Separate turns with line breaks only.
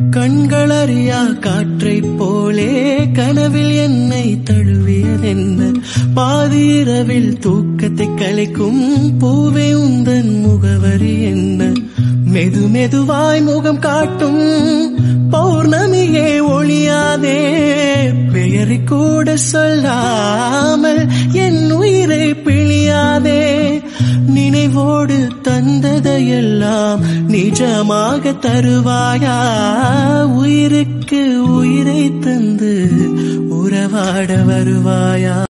கண்களறியா காற்றைப் போலே கனவில் என்னை தழுவியதென்ன பாதிரவில் தூக்கத்தை கலைக்கும் பூவே உந்தன் முகவரி என்ன மெது மெதுவாய் முகம் காட்டும் பௌர்ணமியே ஒளியாதே பெயரை கூட சொல்லாமல் என் உயிரை பிழியாதே நினைவோடு தந்ததையெல்லாம் நிஜமாக தருவாயா உயிருக்கு உயிரை தந்து உறவாட வருவாயா